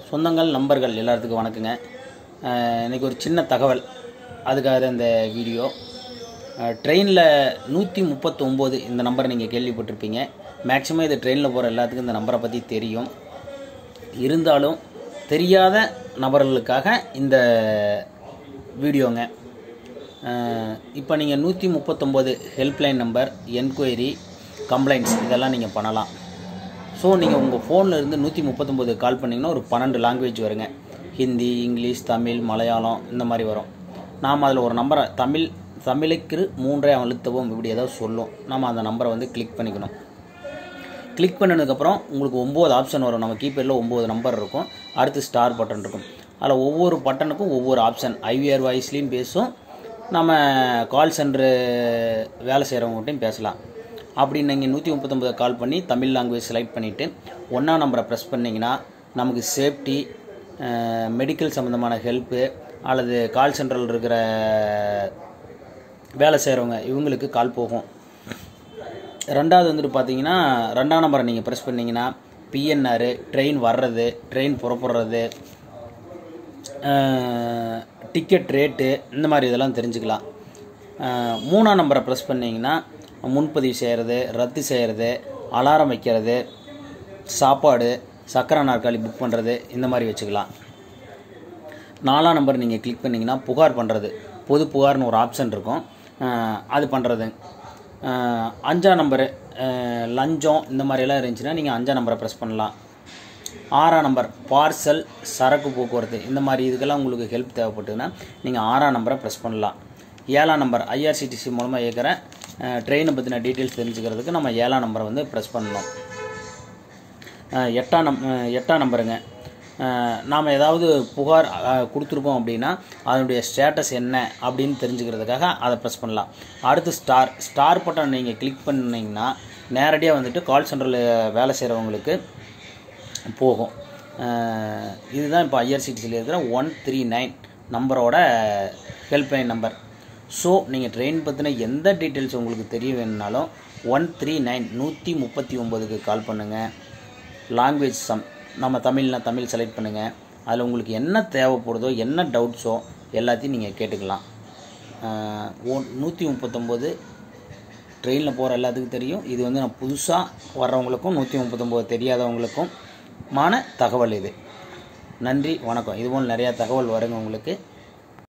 சொந்தங்கள் நண்பர்கள் எல்லாத்துக்கும் வணக்கங்க அஹ் இன்னைக்கு ஒரு சின்ன தகவல் அதுக்காக தான் இந்த வீடியோ ட்ரெயினில் நூற்றி முப்பத்தொம்போது இந்த நம்பரை நீங்கள் கேள்விப்பட்டிருப்பீங்க மேக்ஸிமம் இது ட்ரெயினில் போகிற எல்லாத்துக்கும் இந்த நம்பரை பற்றி தெரியும் இருந்தாலும் தெரியாத நபர்களுக்காக இந்த வீடியோங்க இப்போ நீங்கள் நூற்றி முப்பத்தொம்போது ஹெல்ப்லைன் நம்பர் என்கொயரி கம்ப்ளைண்ட்ஸ் இதெல்லாம் நீங்கள் பண்ணலாம் ஸோ நீங்கள் உங்கள் ஃபோனில் இருந்து நூற்றி முப்பத்தொம்போது கால் பண்ணிங்கன்னா ஒரு பன்னெண்டு லாங்குவேஜ் வருங்க ஹிந்தி இங்கிலீஷ் தமிழ் மலையாளம் இந்த மாதிரி வரும் நாம் அதில் ஒரு நம்பரை தமிழ் தமிழுக்கு மூன்றே அழுத்தவும் இப்படி ஏதாவது சொல்லும் நம்ம அந்த நம்பரை வந்து கிளிக் பண்ணிக்கணும் கிளிக் பண்ணதுக்கப்புறம் உங்களுக்கு ஒம்பது ஆப்ஷன் வரும் நம்ம கீபேடில் ஒம்பது நம்பர் இருக்கும் அடுத்து ஸ்டார் பட்டன் இருக்கும் அதில் ஒவ்வொரு பட்டனுக்கும் ஒவ்வொரு ஆப்ஷன் ஐவிஆர் வாய்ஸ்லேயும் பேசும் நம்ம கால் சென்டரு வேலை செய்கிறவங்ககிட்டையும் பேசலாம் அப்படி நீங்கள் நூற்றி முப்பத்தொம்பது கால் பண்ணி தமிழ் லாங்குவேஜ் செலக்ட் பண்ணிவிட்டு ஒன்றா நம்பரை ப்ரெஸ் பண்ணிங்கன்னா நமக்கு சேஃப்டி மெடிக்கல் சம்மந்தமான ஹெல்ப்பு அல்லது கால் சென்டரில் இருக்கிற வேலை செய்கிறவங்க இவங்களுக்கு கால் போகும் ரெண்டாவது வந்துட்டு பார்த்தீங்கன்னா ரெண்டாம் நம்பரை நீங்கள் ப்ரெஸ் பண்ணிங்கன்னா பிஎன்ஆர் ட்ரெயின் வர்றது ட்ரெயின் புறப்படுறது டிக்கெட் ரேட்டு இந்த மாதிரி இதெல்லாம் தெரிஞ்சுக்கலாம் அஹ் மூணாம் நம்பரை ப்ரெஸ் பண்ணிங்கன்னா முன்பதிவு செய்கிறது ரத்து செய்கிறது அலாரம் வைக்கிறது சாப்பாடு சக்கரை நாற்காலி புக் பண்ணுறது இந்த மாதிரி வச்சுக்கலாம் நாலாம் நம்பர் நீங்கள் கிளிக் பண்ணிங்கன்னா புகார் பண்ணுறது பொது புகார்னு ஒரு ஆப்ஷன் இருக்கும் அஹ் அது பண்ணுறது அஹ் அஞ்சாம் நம்பரு அஹ் லஞ்சம் இந்த மாதிரியெல்லாம் இருந்துச்சுன்னா நீங்கள் அஞ்சாம் நம்பரை ப்ரெஸ் பண்ணலாம் ஆறாம் நம்பர் பார்சல் சரக்கு போக்குவரத்து இந்த மாதிரி இதுக்கெல்லாம் உங்களுக்கு ஹெல்ப் தேவைப்பட்டுதுன்னா நீங்கள் ஆறாம் நம்பரை ப்ரெஸ் பண்ணலாம் ஏழாம் நம்பர் ஐஆர்சிடிசி மூலமாக இயக்கிற ட்ரெயினை பற்றின டீட்டெயில்ஸ் தெரிஞ்சுக்கிறதுக்கு நம்ம ஏழாம் நம்பரை வந்து ப்ரெஸ் பண்ணணும் அஹ் எட்டாம் நம் அஹ் எட்டாம் நம்பருங்க நாம் ஏதாவது புகார் அஹ், கொடுத்துருக்கோம் அப்படின்னா அதனுடைய ஸ்டேட்டஸ் என்ன அப்படின்னு தெரிஞ்சுக்கிறதுக்காக அதை ப்ரெஸ் பண்ணலாம் அடுத்து ஸ்டார் ஸ்டார் பட்டன் நீங்கள் கிளிக் பண்ணிங்கன்னா நேரடியாக வந்துட்டு கால் சென்டரில் வேலை செய்கிறவங்களுக்கு போகும் அஹ், இதுதான் இப்போ ஐஆர்சிடிசியில் இருக்கிற ஒன் த்ரீ நைன் நம்பரோட ஹெல்ப்லைன் நம்பர் ஸோ நீங்கள் ட்ரெயின் பற்றின எந்த டீட்டெயில்ஸ் உங்களுக்கு தெரிய வேணும்னாலும் ஒன் த்ரீ நைன் நூற்றி முப்பத்தி ஒம்போதுக்கு கால் பண்ணுங்கள் லாங்குவேஜ் சம் நம்ம தமிழ்னா தமிழ் செலக்ட் பண்ணுங்கள் அதில் உங்களுக்கு என்ன தேவைப்படுதோ என்ன டவுட்ஸோ எல்லாத்தையும் நீங்கள் கேட்டுக்கலாம் அஹ், ஒன் நூற்றி முப்பத்தொம்போது ட்ரெயினில் போகிற எல்லாத்துக்கும் தெரியும் இது வந்து நான் புதுசாக வர்றவங்களுக்கும் நூற்றி முப்பத்தொம்போது தெரியாதவங்களுக்கும் மான தகவல் இது நன்றி வணக்கம் இதுபோல் நிறையா தகவல் வருங்க உங்களுக்கு